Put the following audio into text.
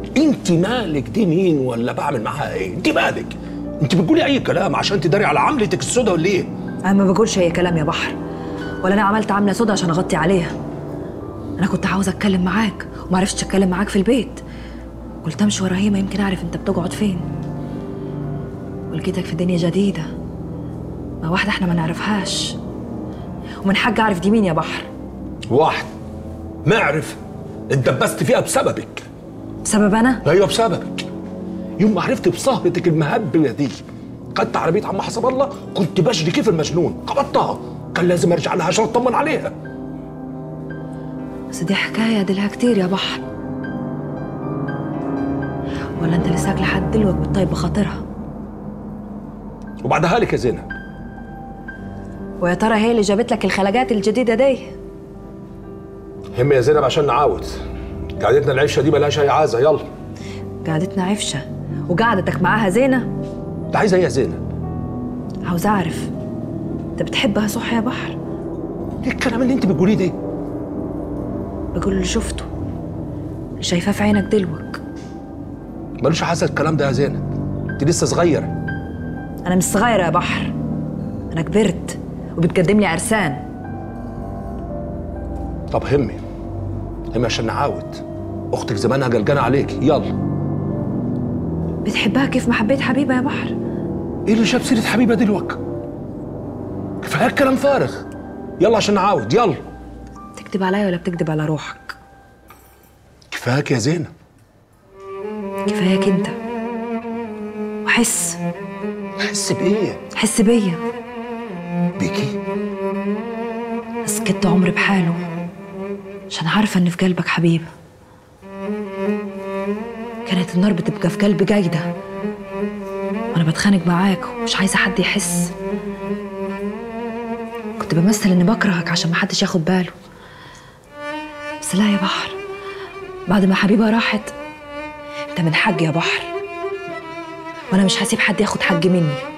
انت مالك دي مين ولا بعمل معاها ايه انت مالك انت بتقولي اي كلام عشان تداري على عملتك السودا ولا ايه انا ما بقولش اي كلام يا بحر ولا انا عملت عامله سودا عشان اغطي عليها انا كنت عاوزه اتكلم معاك وما عرفتش اتكلم معاك في البيت قلت امشي ورا هيما يمكن اعرف انت بتقعد فين ولقيتك في دنيا جديده مع واحده احنا ما نعرفهاش ومن حق اعرف دي مين يا بحر واحد ما اعرف اتدبست فيها بسببك بسبب انا ايوه بسببك يوم ما عرفت بسهرتك المهببه دي خدت عربيه عم حسب الله كنت بجري كيف المجنون قبضتها كان لازم ارجع لها عشان اطمن عليها بس دي حكايه دلها كتير يا بحر ولا انت لساك لحد دلوقتي بتطيب بخاطرها وبعدها لك يا زينب ويا ترى هي اللي جابت لك الخلاجات الجديده دي هم يا زينب عشان نعاود قعدتنا العيشه دي ملهاش اي عازه يلا قعدتنا عفشه وقعدتك معاها زينه انت عايزه ايه يا زينب عاوز اعرف انت بتحبها صح يا بحر ايه الكلام اللي انت بتقوليه ده بقول اللي شفته اللي شايفاه في عينك دلوك ملوش حاسه الكلام ده يا زينب انت لسه صغيره انا مش صغيره يا بحر انا كبرت وبتقدم لي عرسان طب همي همي عشان نعاود اختك زمانها قلقانه عليك يلا بتحبها كيف ما حبيت حبيبه يا بحر ايه اللي جاب سيره حبيبه دلوقتي كفايه كلام فارغ يلا عشان نعاود يلا تكذب عليا ولا بتكذب على روحك كفاك يا زينب كفاياك انت وحس حس بايه حس بيا بيكي سكت عمري بحاله عشان عارفه ان في قلبك حبيبه كانت النار بتبقى في قلبي جايده وانا بتخانق معاك ومش عايزه حد يحس كنت بمثل اني بكرهك عشان ما حدش ياخد باله بس لا يا بحر بعد ما حبيبه راحت انت من حقي يا بحر وانا مش هسيب حد ياخد حقي مني